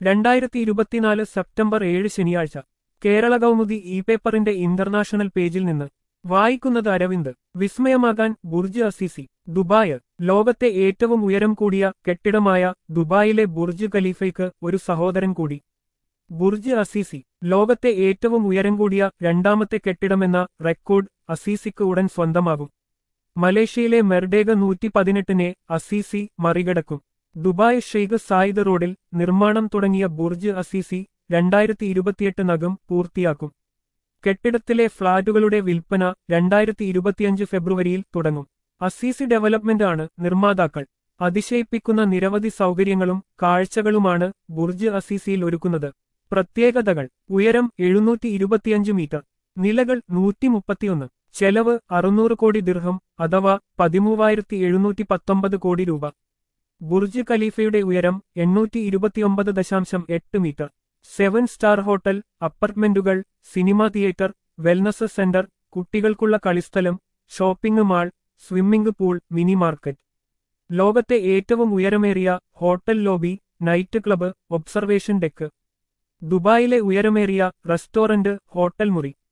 രണ്ടായിരത്തി ഇരുപത്തിനാല് സെപ്റ്റംബർ ഏഴ് ശനിയാഴ്ച കേരള കൗമുദി ഇ പേപ്പറിന്റെ ഇന്റർനാഷണൽ പേജിൽ നിന്ന് വായിക്കുന്നത് അരവിന്ദ് വിസ്മയമാകാൻ ബുർജ് അസീസി ദുബായ് ലോകത്തെ ഏറ്റവും ഉയരം കൂടിയ കെട്ടിടമായ ദുബായിലെ ബുർജ് ഖലീഫയ്ക്ക് ഒരു സഹോദരൻ കൂടി ബുർജ് അസീസി ലോകത്തെ ഏറ്റവും ഉയരം കൂടിയ രണ്ടാമത്തെ കെട്ടിടമെന്ന റെക്കോർഡ് അസീസിക്ക് ഉടൻ സ്വന്തമാകും മലേഷ്യയിലെ മെർഡേഗ നൂറ്റി പതിനെട്ടിനെ അസീസി മറികടക്കും ദുബായ് ഷെയ്ഖ് സായിദ് റോഡിൽ നിർമ്മാണം തുടങ്ങിയ ബുർജ് അസീസി രണ്ടായിരത്തി ഇരുപത്തിയെട്ടിനകം പൂർത്തിയാക്കും കെട്ടിടത്തിലെ ഫ്ളാറ്റുകളുടെ വിൽപ്പന രണ്ടായിരത്തി ഇരുപത്തിയഞ്ച് ഫെബ്രുവരിയിൽ തുടങ്ങും അസീസി ഡെവലപ്മെന്റ് ആണ് നിർമ്മാതാക്കൾ അതിശയിപ്പിക്കുന്ന നിരവധി സൗകര്യങ്ങളും കാഴ്ചകളുമാണ് ബുർജ് അസീസിയിൽ ഒരുക്കുന്നത് പ്രത്യേകതകൾ ഉയരം എഴുന്നൂറ്റി ഇരുപത്തിയഞ്ച് മീറ്റർ നിലകൾ നൂറ്റി മുപ്പത്തിയൊന്ന് ചെലവ് അറുന്നൂറ് കോടി ദിർഹം അഥവാ പതിമൂവായിരത്തി എഴുന്നൂറ്റി പത്തൊമ്പത് കോടി രൂപ ബുർജ് ഖലീഫയുടെ ഉയരം എണ്ണൂറ്റി ഇരുപത്തിയൊമ്പത് ദശാംശം എട്ട് മീറ്റർ സെവൻ സ്റ്റാർ ഹോട്ടൽ അപ്പാർട്ട്മെന്റുകൾ സിനിമാ തിയേറ്റർ വെൽനസ് സെന്റർ കുട്ടികൾക്കുള്ള കളിസ്ഥലം shopping mall swimming pool mini market ലോകത്തെ ഏറ്റവും ഉയരമേറിയ hotel lobby night club observation deck ദുബായിലെ ഉയരമേറിയ റെസ്റ്റോറന്റ് ഹോട്ടൽ മുറി